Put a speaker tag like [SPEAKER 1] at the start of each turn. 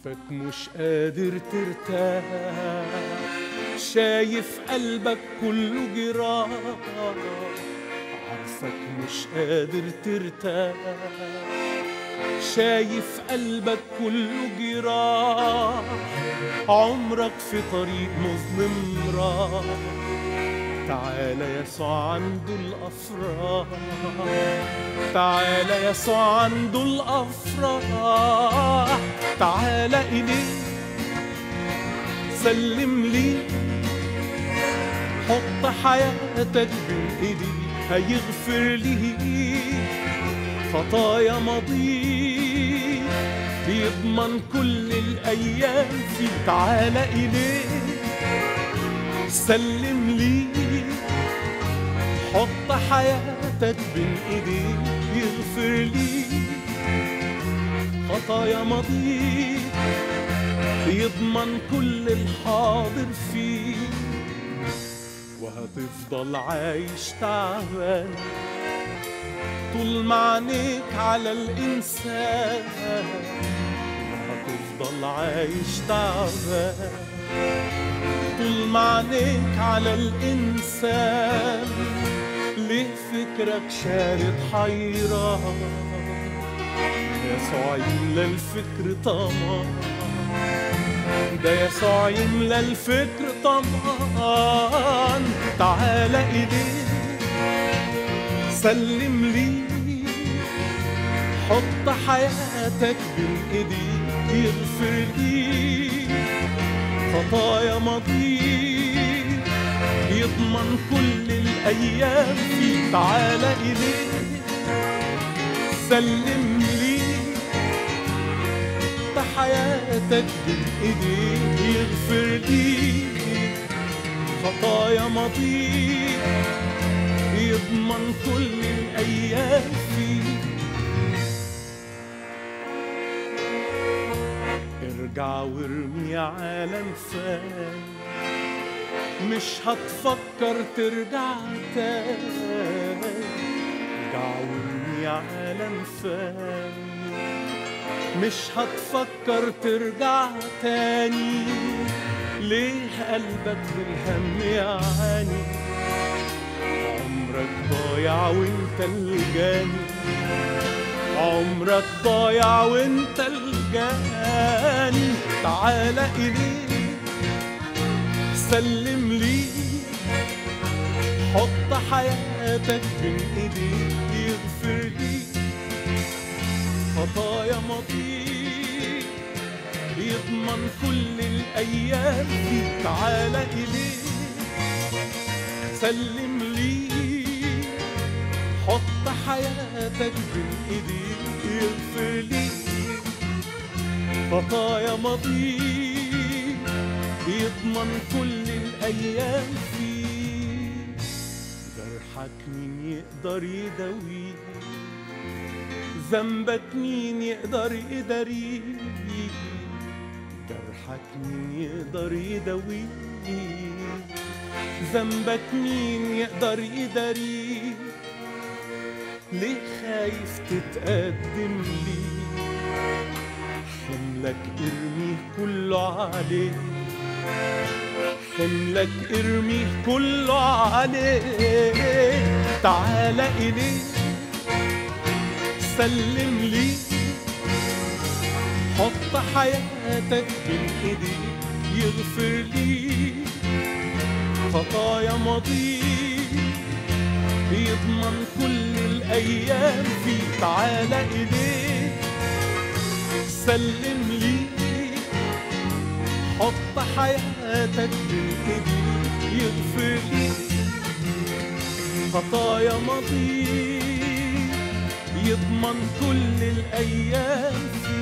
[SPEAKER 1] شايفك مش قادر ترتاح شايف قلبك كله جراح عارفك مش قادر ترتاح شايف قلبك كله جراح عمرك في طريق مظلم راح تعالى يسوع عنده الأفراح تعالى يسوع عنده الأفراح تعالى إليه سلم لي حط حياتك بين ايديه هيغفر لي خطايا ماضيك بيضمن كل الايام فيه تعالى اليه سلم لي حط حياتك بين ايديه يغفر لي خطايا ماضيك بيضمن كل الحاضر فيه وهتفضل عايش تعبان طول ما عينيك على الإنسان وهتفضل عايش تعبان طول ما عينيك على الإنسان ليه فكرك شارد حيران يسوع يملى الفكر طمع ده يسوع يملى الفكر طمعان تعالى إليه سلم لي حط حياتك بين ايديه يغفر لي خطايا ماضيك يضمن كل الايام فيه تعالى اليه سلم لي حط حياتك بين ايديه يغفر لي خطايا ماضيك يضمن كل الايام فيه ارجع وارمي عالم فان مش هتفكر ترجع تاني ارجع وارمي عالم فان مش هتفكر ترجع تاني ليه قلبك بالهم يعاني عمرك ضايع وانت الجاني عمرك ضايع وانت الجاني تعالى إليه سلم لي حط حياتك بين ايديه يغفر لي خطايا ماضيك يضمن كل الايام فيه تعالى اليه سلم لي حط حياتك بين ايديه يغفر لي خطايا ماضيك يضمن كل الايام فيه جرحك مين يقدر يداويه ذنبك مين يقدر يداريه جرحك مين يقدر يداويه ذنبك مين يقدر يداريه ليه خايف تتقدم ليه حملك ارميه كله عليه حملك ارميه كله عليه تعالى إليه سلم لي حط حياتك بين ايديه يغفر لي خطايا ماضيك يضمن كل الايام فيه تعالى اليه سلم لي حط حياتك بين ايديه يغفر لي خطايا ماضيك يضمن كل الايام فيه